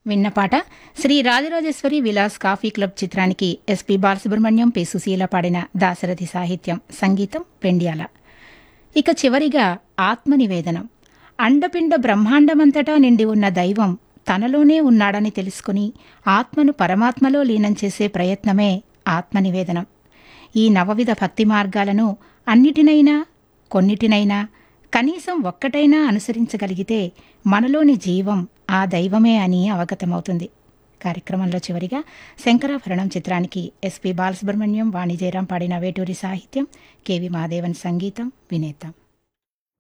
విన్నపాట Shri Rajarajeshwari Vilas coffee club చిత్రానికి SP Balasubrahmanyam P Susheela పాడిన దాశరథి సాహిత్యం సంగీతం పెండ్యాల ఇక చివరిగా ఆత్మనివేదనం అండపిండ బ్రహ్మాండమంతటా నిండి ఉన్న దైవం తనలోనే ఉన్నాడని తెలుసుకుని ఆత్మను పరమాత్మలో లీనం చేసే ప్రయత్నమే ఆత్మనివేదనం ఈ నవవిధ భక్తి మార్గాలను అన్నిటినైనా కొన్నిటినైనా కనీసం ఒక్కటైనా అనుసరించగలిగితే మనలోని జీవం ఆ దైవమే అని అవగతమవుతుంది కార్యక్రమంలో చివరిగా శంకరాభరణం చిత్రానికి ఎస్పి బాలసుబ్రహ్మణ్యం వాణిజయరాం పాడిన వేటూరి సాహిత్యం కెవి మాదేవన్ సంగీతం వినేద్దాం